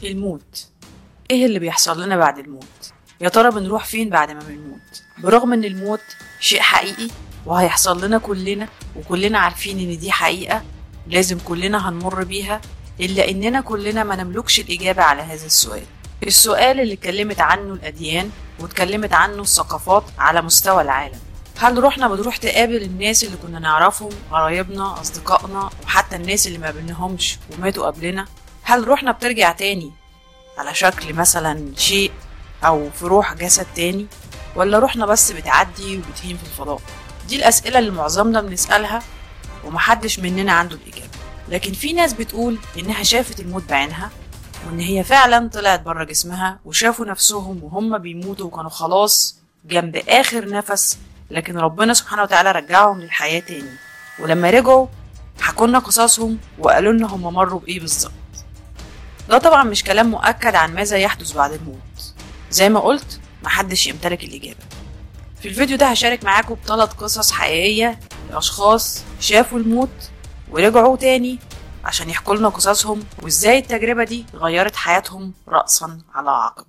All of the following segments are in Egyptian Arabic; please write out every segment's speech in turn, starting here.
الموت ايه اللي بيحصل لنا بعد الموت يا ترى بنروح فين بعد ما بنموت برغم ان الموت شيء حقيقي وهيحصل لنا كلنا وكلنا عارفين ان دي حقيقة لازم كلنا هنمر بيها إلا إننا كلنا ما نملكش الإجابة على هذا السؤال السؤال اللي اتكلمت عنه الأديان واتكلمت عنه الثقافات على مستوى العالم هل روحنا بتروح تقابل الناس اللي كنا نعرفهم قرايبنا أصدقائنا وحتى الناس اللي ما قابلناهمش وماتوا قبلنا هل روحنا بترجع تاني على شكل مثلا شيء أو في روح جسد تاني ولا روحنا بس بتعدي وبتهين في الفضاء دي الأسئلة اللي معظمنا بنسألها ومحدش مننا عنده الإجابة لكن في ناس بتقول إنها شافت الموت بعينها وإن هي فعلا طلعت بره جسمها وشافوا نفسهم وهم بيموتوا وكانوا خلاص جنب آخر نفس لكن ربنا سبحانه وتعالى رجعهم للحياة تاني ولما رجعوا حكوا لنا قصصهم وقالوا لنا هم مروا بإيه بالظبط ده طبعا مش كلام مؤكد عن ماذا يحدث بعد الموت زي ما قلت محدش يمتلك الإجابة في الفيديو ده هشارك معاكم بثلاث قصص حقيقية لأشخاص شافوا الموت ورجعوا تاني عشان يحكوا لنا قصصهم وازاي التجربة دي غيرت حياتهم رأسا على عقب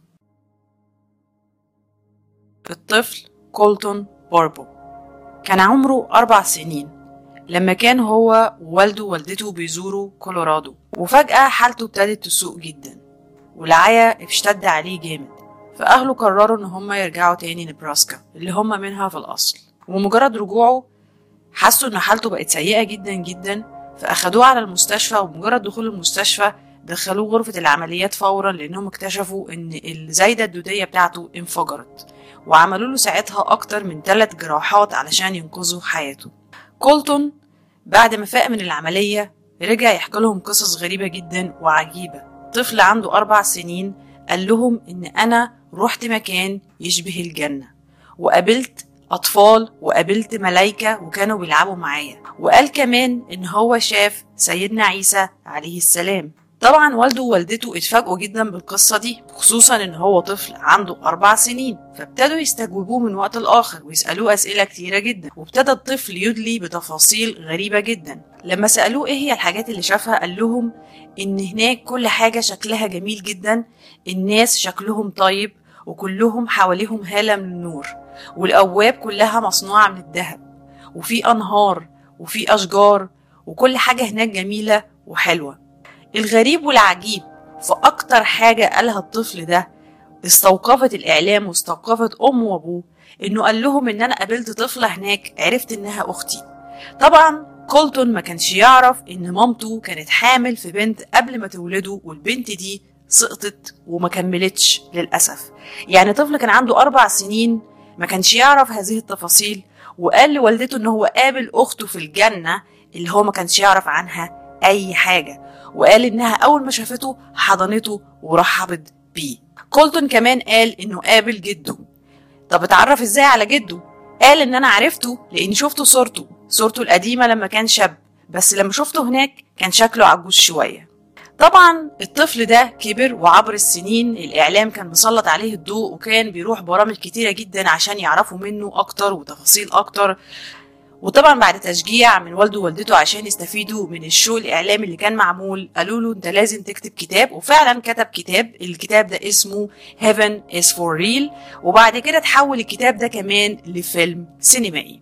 الطفل كولتون بوربو كان عمره أربع سنين لما كان هو ووالده ووالدته بيزوروا كولورادو وفجأة حالته ابتدت تسوء جدا والعيا اشتد عليه جامد فأهله قرروا إن هما يرجعوا تاني نبراسكا اللي هما منها في الأصل ومجرد رجوعه حسوا إن حالته بقت سيئة جدا جدا فأخدوه على المستشفى ومجرد دخول المستشفى دخلوه غرفة العمليات فورا لأنهم اكتشفوا إن الزايدة الدودية بتاعته انفجرت وعملوا له ساعتها أكتر من ثلاث جراحات علشان ينقذوا حياته كولتون بعد ما فاق من العملية رجع يحكي لهم قصص غريبة جدا وعجيبة طفل عنده أربع سنين قال لهم إن أنا رحت مكان يشبه الجنة وقابلت أطفال وقابلت ملايكة وكانوا بيلعبوا معايا وقال كمان إن هو شاف سيدنا عيسى عليه السلام طبعا والده ووالدته اتفاجئوا جدا بالقصة دي خصوصا ان هو طفل عنده أربع سنين فابتدوا يستجوبوه من وقت لآخر ويسألوه أسئلة كتيرة جدا وابتدى الطفل يدلي بتفاصيل غريبة جدا لما سألوه ايه هي الحاجات اللي شافها قال لهم ان هناك كل حاجة شكلها جميل جدا الناس شكلهم طيب وكلهم حواليهم هالة من النور والأبواب كلها مصنوعة من الذهب وفي أنهار وفي أشجار وكل حاجة هناك جميلة وحلوة الغريب والعجيب فأكتر حاجة قالها الطفل ده استوقفت الإعلام واستوقفت أمه وأبوه إنه قال لهم إن أنا قابلت طفلة هناك عرفت إنها أختي طبعا كولتون ما كانش يعرف إن مامته كانت حامل في بنت قبل ما تولده والبنت دي سقطت وما كملتش للأسف يعني طفل كان عنده أربع سنين ما كانش يعرف هذه التفاصيل وقال لوالدته إن هو قابل أخته في الجنة اللي هو ما كانش يعرف عنها أي حاجة وقال إنها أول ما شافته حضنته ورحبت بيه كولتون كمان قال إنه قابل جده طب اتعرف إزاي على جده قال إن أنا عرفته لأني شفته صورته صورته القديمة لما كان شاب بس لما شفته هناك كان شكله عجوز شوية طبعا الطفل ده كبر وعبر السنين الإعلام كان مسلط عليه الضوء وكان بيروح برامج كتيرة جدا عشان يعرفوا منه أكتر وتفاصيل أكتر وطبعا بعد تشجيع من والده ووالدته عشان يستفيدوا من الشو الاعلامي اللي كان معمول قالوا له انت لازم تكتب كتاب وفعلا كتب كتاب الكتاب ده اسمه Heaven is for real وبعد كده تحول الكتاب ده كمان لفيلم سينمائي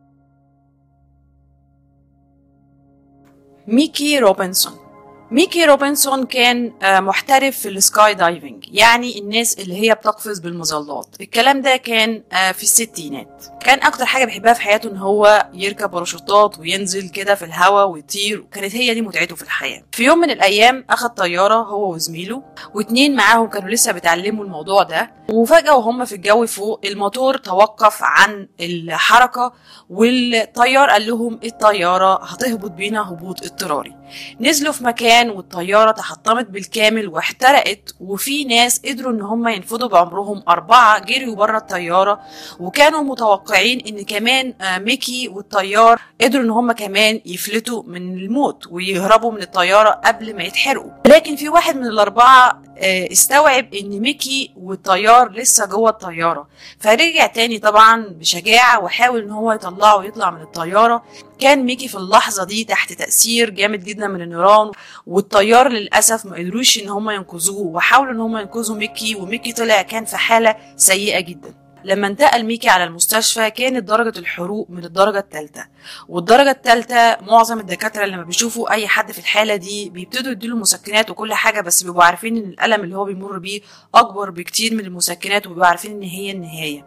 ميكي روبنسون ميكي روبنسون كان محترف في السكاي دايفنج يعني الناس اللي هي بتقفز بالمظلات الكلام ده كان في الستينات كان اكتر حاجه بيحبها في حياته ان هو يركب باراشوتات وينزل كده في الهواء ويطير وكانت هي دي متعته في الحياه في يوم من الايام اخد طياره هو وزميله واتنين معاهم كانوا لسه بيتعلموا الموضوع ده وفجاه وهم في الجو فوق الموتور توقف عن الحركه والطيار قال لهم الطياره هتهبط بينا هبوط اضطراري نزلوا في مكان والطياره تحطمت بالكامل واحترقت وفي ناس قدروا ان هم ينفذوا بعمرهم اربعه جريوا بره الطياره وكانوا متوقعين ان كمان ميكي والطيار قدروا ان هم كمان يفلتوا من الموت ويهربوا من الطياره قبل ما يتحرقوا لكن في واحد من الاربعه آه، استوعب ان ميكي والطيار لسه جوه الطياره فرجع تاني طبعا بشجاعه وحاول ان هو يطلعه ويطلع من الطياره كان ميكي في اللحظه دي تحت تاثير جامد جدا من النيران والطيار للاسف ما قدروش ان هم ينقذوه وحاولوا ان هم ينقذوا ميكي وميكي طلع كان في حاله سيئه جدا لما انتقل ميكي على المستشفى كانت درجة الحروق من الدرجة الثالثة والدرجة الثالثة معظم الدكاترة لما بيشوفوا أي حد في الحالة دي بيبتدوا يديله مسكنات وكل حاجة بس بيبقوا عارفين إن الألم اللي هو بيمر بيه أكبر بكتير من المسكنات وبيبقوا عارفين إن هي النهاية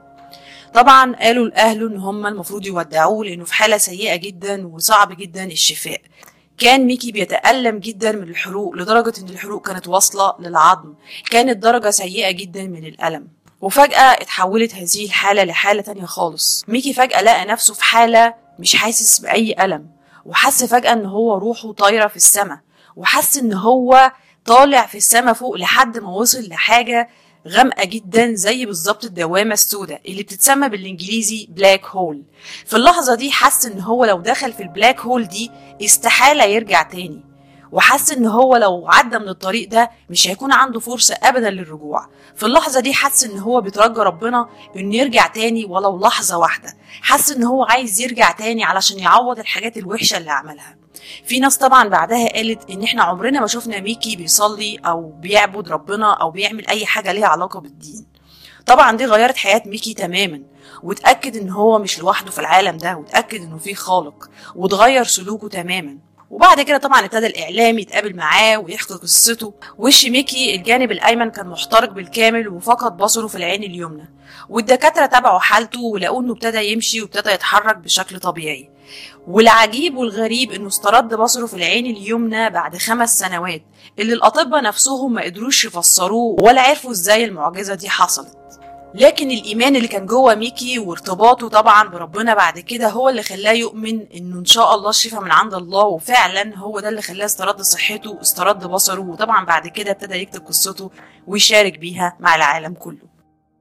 طبعا قالوا لأهله إن هم المفروض يودعوه لأنه في حالة سيئة جدا وصعب جدا الشفاء كان ميكي بيتألم جدا من الحروق لدرجة إن الحروق كانت واصلة للعظم كانت درجة سيئة جدا من الألم وفجأة اتحولت هذه الحالة لحالة تانية خالص ميكي فجأة لقى نفسه في حالة مش حاسس بأي ألم وحس فجأة إن هو روحه طايرة في السماء وحس إن هو طالع في السماء فوق لحد ما وصل لحاجة غامقة جدا زي بالظبط الدوامة السوداء اللي بتتسمى بالإنجليزي بلاك هول في اللحظة دي حس إن هو لو دخل في البلاك هول دي استحالة يرجع تاني وحس ان هو لو عدى من الطريق ده مش هيكون عنده فرصة ابدا للرجوع في اللحظة دي حس ان هو بيترجى ربنا انه يرجع تاني ولو لحظة واحدة حس ان هو عايز يرجع تاني علشان يعوض الحاجات الوحشة اللي عملها في ناس طبعا بعدها قالت ان احنا عمرنا ما شفنا ميكي بيصلي او بيعبد ربنا او بيعمل اي حاجة ليها علاقة بالدين طبعا دي غيرت حياة ميكي تماما وتأكد ان هو مش لوحده في العالم ده وتأكد انه في خالق وتغير سلوكه تماما وبعد كده طبعا ابتدى الاعلام يتقابل معاه ويحكي قصته وش ميكي الجانب الايمن كان محترق بالكامل وفقد بصره في العين اليمنى والدكاتره تابعوا حالته ولقوا انه ابتدى يمشي وابتدى يتحرك بشكل طبيعي والعجيب والغريب انه استرد بصره في العين اليمنى بعد خمس سنوات اللي الاطباء نفسهم ما قدروش يفسروه ولا عرفوا ازاي المعجزه دي حصلت لكن الإيمان اللي كان جوه ميكي وارتباطه طبعا بربنا بعد كده هو اللي خلاه يؤمن إنه إن شاء الله الشفاء من عند الله وفعلا هو ده اللي خلاه استرد صحته استرد بصره وطبعا بعد كده ابتدى يكتب قصته ويشارك بيها مع العالم كله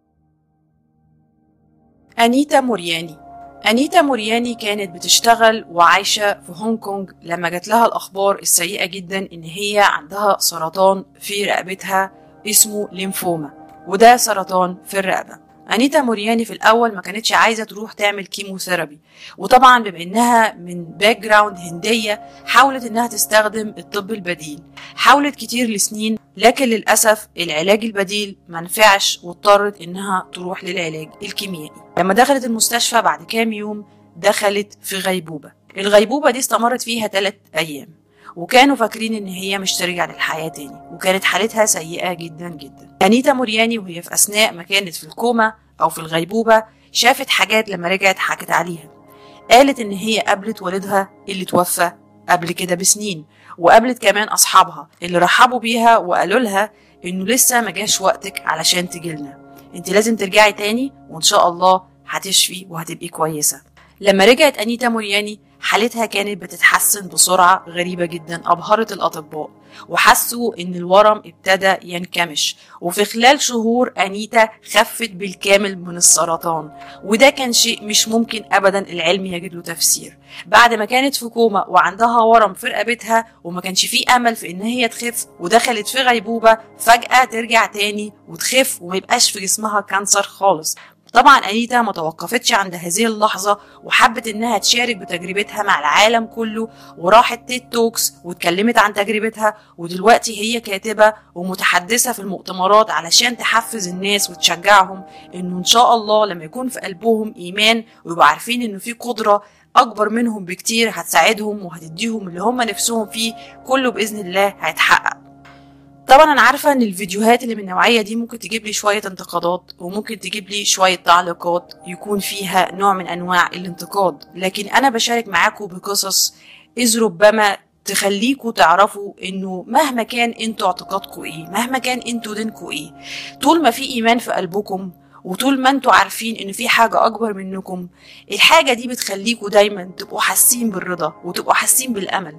أنيتا مورياني أنيتا مورياني كانت بتشتغل وعايشة في هونج كونج لما جات لها الأخبار السيئة جدا إن هي عندها سرطان في رقبتها اسمه ليمفوما وده سرطان في الرقبة أنيتا مورياني في الأول ما كانتش عايزة تروح تعمل كيموثيرابي وطبعا بما إنها من باك جراوند هندية حاولت إنها تستخدم الطب البديل حاولت كتير لسنين لكن للأسف العلاج البديل منفعش واضطرت إنها تروح للعلاج الكيميائي لما دخلت المستشفى بعد كام يوم دخلت في غيبوبة الغيبوبة دي استمرت فيها ثلاث أيام وكانوا فاكرين ان هي مش ترجع للحياه تاني وكانت حالتها سيئه جدا جدا انيتا مورياني وهي في اثناء ما كانت في الكوما او في الغيبوبه شافت حاجات لما رجعت حكت عليها قالت ان هي قابلت والدها اللي توفى قبل كده بسنين وقابلت كمان اصحابها اللي رحبوا بيها وقالوا لها انه لسه ما جاش وقتك علشان تجيلنا انت لازم ترجعي تاني وان شاء الله هتشفي وهتبقي كويسه لما رجعت انيتا مورياني حالتها كانت بتتحسن بسرعة غريبة جدا أبهرت الأطباء وحسوا إن الورم ابتدى ينكمش وفي خلال شهور أنيتا خفت بالكامل من السرطان وده كان شيء مش ممكن أبدا العلم يجد له تفسير بعد ما كانت في كوما وعندها ورم في رقبتها وما كانش فيه أمل في إن هي تخف ودخلت في غيبوبة فجأة ترجع تاني وتخف وما يبقاش في جسمها كانسر خالص طبعا أنيتا ما توقفتش عند هذه اللحظة وحبت إنها تشارك بتجربتها مع العالم كله وراحت تيد توكس واتكلمت عن تجربتها ودلوقتي هي كاتبة ومتحدثة في المؤتمرات علشان تحفز الناس وتشجعهم إنه إن شاء الله لما يكون في قلبهم إيمان ويبقوا عارفين إنه في قدرة أكبر منهم بكتير هتساعدهم وهتديهم اللي هم نفسهم فيه كله بإذن الله هيتحقق طبعا انا عارفه ان الفيديوهات اللي من النوعيه دي ممكن تجيب لي شويه انتقادات وممكن تجيب لي شويه تعليقات يكون فيها نوع من انواع الانتقاد لكن انا بشارك معاكم بقصص اذ ربما تخليكوا تعرفوا انه مهما كان انتوا اعتقادكم ايه مهما كان انتوا دينكم ايه طول ما في ايمان في قلبكم وطول ما انتوا عارفين ان في حاجة اكبر منكم الحاجة دي بتخليكوا دايما تبقوا حاسين بالرضا وتبقوا حاسين بالامل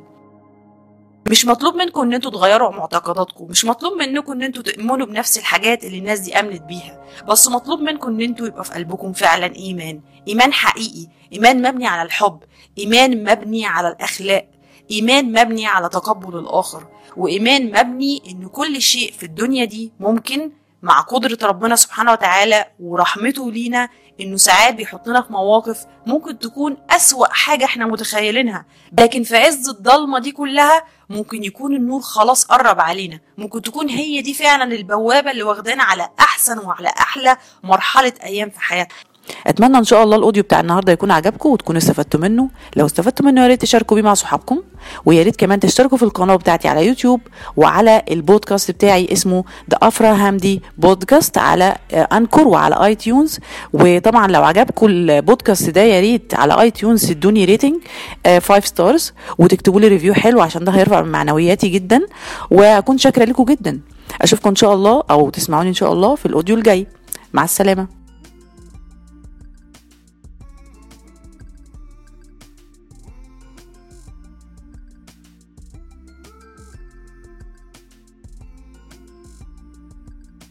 مش مطلوب منكم ان انتوا تغيروا معتقداتكم مش مطلوب منكم ان انتوا تؤمنوا بنفس الحاجات اللي الناس دي امنت بيها بس مطلوب منكم ان انتوا يبقى في قلبكم فعلا ايمان ايمان حقيقي ايمان مبني على الحب ايمان مبني على الاخلاق إيمان مبني على تقبل الآخر وإيمان مبني إن كل شيء في الدنيا دي ممكن مع قدرة ربنا سبحانه وتعالى ورحمته لينا إنه ساعات بيحطنا في مواقف ممكن تكون أسوأ حاجة إحنا متخيلينها لكن في عز الضلمة دي كلها ممكن يكون النور خلاص قرب علينا ممكن تكون هي دي فعلا البوابة اللي واخدانا على أحسن وعلى أحلى مرحلة أيام في حياتنا اتمنى ان شاء الله الاوديو بتاع النهارده يكون عجبكم وتكونوا استفدتوا منه لو استفدتوا منه يا ريت تشاركوا بيه مع صحابكم ويا ريت كمان تشتركوا في القناه بتاعتي على يوتيوب وعلى البودكاست بتاعي اسمه ذا افرا هامدي بودكاست على انكور وعلى اي تيونز وطبعا لو عجبكم البودكاست ده يا ريت على اي تيونز تدوني ريتنج 5 ستارز وتكتبوا لي ريفيو حلو عشان ده هيرفع من معنوياتي جدا واكون شاكره لكم جدا اشوفكم ان شاء الله او تسمعوني ان شاء الله في الاوديو الجاي مع السلامه